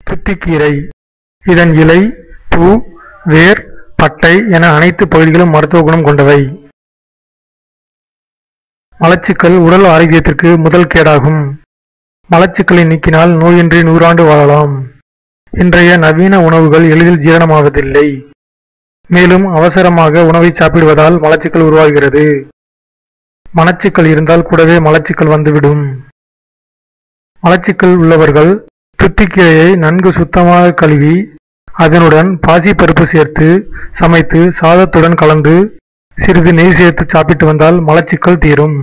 துத்திக்கீரை இதன் இலை பூ வேர் பட்டை என அனைத்து பகுதிகளும் மருத்துவ குணம் கொண்டவை மலச்சிக்கல் உடல் ஆரோக்கியத்திற்கு முதல் கேடாகும் மலச்சிக்கலை நீக்கினால் நோயின்றி நூறாண்டு வாழலாம் இன்றைய நவீன உணவுகள் எளிதில் ஜீரணமாவதில்லை மேலும் அவசரமாக உணவை சாப்பிடுவதால் மலச்சிக்கல் உருவாகிறது மலச்சிக்கல் இருந்தால் கூடவே மலச்சிக்கல் வந்துவிடும் மலச்சிக்கல் உள்ளவர்கள் துத்திக்கீரையை நன்கு சுத்தமாக கழுவி அதனுடன் பாசிப்பருப்பு சேர்த்து சமைத்து சாதத்துடன் கலந்து சிறிது நெய் சேர்த்து சாப்பிட்டு வந்தால் மலச்சிக்கல் தீரும்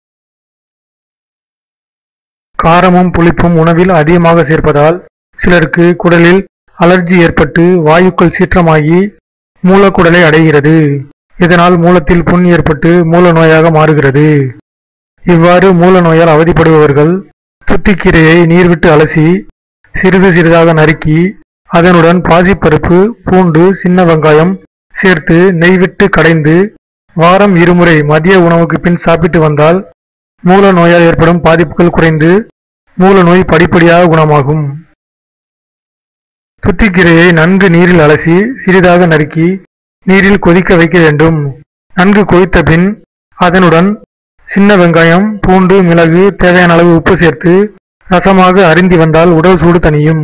காரமும் புளிப்பும் உணவில் அதிகமாக சேர்ப்பதால் சிலருக்கு குடலில் அலர்ஜி ஏற்பட்டு வாயுக்கள் சீற்றமாகி மூலக்குடலை அடைகிறது இதனால் மூலத்தில் புண் ஏற்பட்டு மூல நோயாக மாறுகிறது இவ்வாறு மூல நோயால் அவதிப்படுபவர்கள் துத்திக்கீரையை நீர் விட்டு அலசி சிறிது சிறிதாக நறுக்கி அதனுடன் பாசிப்பருப்பு பூண்டு சின்ன வெங்காயம் சேர்த்து நெய் விட்டு கடைந்து வாரம் இருமுறை மதிய உணவுக்கு பின் சாப்பிட்டு வந்தால் மூல நோயால் ஏற்படும் பாதிப்புகள் குறைந்து மூல நோய் படிப்படியாக குணமாகும் துத்திக்கீரையை நன்கு நீரில் அலசி சிறிதாக நறுக்கி நீரில் கொதிக்க வைக்க வேண்டும் நன்கு கொதித்த பின் அதனுடன் சின்ன வெங்காயம் பூண்டு மிளகு தேவையான அளவு உப்பு சேர்த்து ரசமாக அருந்தி வந்தால் உடல் சூடு தணியும்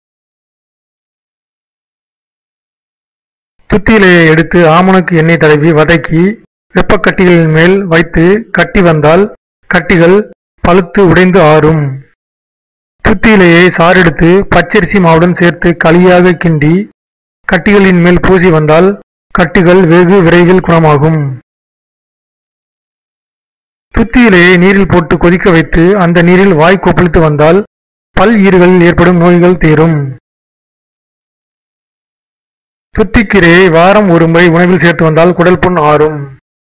துத்தி இலையை எடுத்து ஆமணக்கு எண்ணெய் தடவி வதக்கி வெப்பக்கட்டிகளின் மேல் வைத்து கட்டி வந்தால் கட்டிகள் பழுத்து உடைந்து ஆறும் துத்தி இலையை சாறெடுத்து பச்சரிசி மாவுடன் சேர்த்து களியாக கிண்டி கட்டிகளின் மேல் பூசி வந்தால் கட்டிகள் வெகு விரைவில் குணமாகும் துத்தி இலையை நீரில் போட்டு கொதிக்க வைத்து அந்த நீரில் வாய் கொப்பளித்து வந்தால் பல் ஈறுகளில் ஏற்படும் நோய்கள் தீரும் துத்திக்கீரையை வாரம் ஒரு முறை உணவில் சேர்த்து வந்தால் குடல் புண் ஆறும்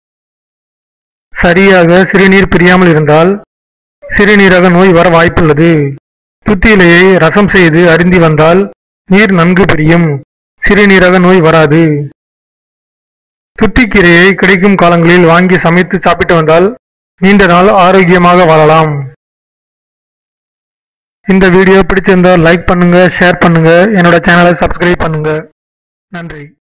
சரியாக சிறுநீர் பிரியாமல் இருந்தால் சிறுநீரக நோய் வர வாய்ப்புள்ளது துத்தி இலையை ரசம் செய்து அருந்தி வந்தால் நீர் நன்கு பிரியும் சிறுநீரக நோய் வராது துத்திக்கீரையை கிடைக்கும் காலங்களில் வாங்கி சமைத்து சாப்பிட்டு வந்தால் நீண்ட நாள் ஆரோக்கியமாக வாழலாம் இந்த வீடியோ பிடிச்சிருந்தா லைக் பண்ணுங்க ஷேர் பண்ணுங்க என்னோட சேனலை சப்ஸ்கிரைப் பண்ணுங்க நன்றி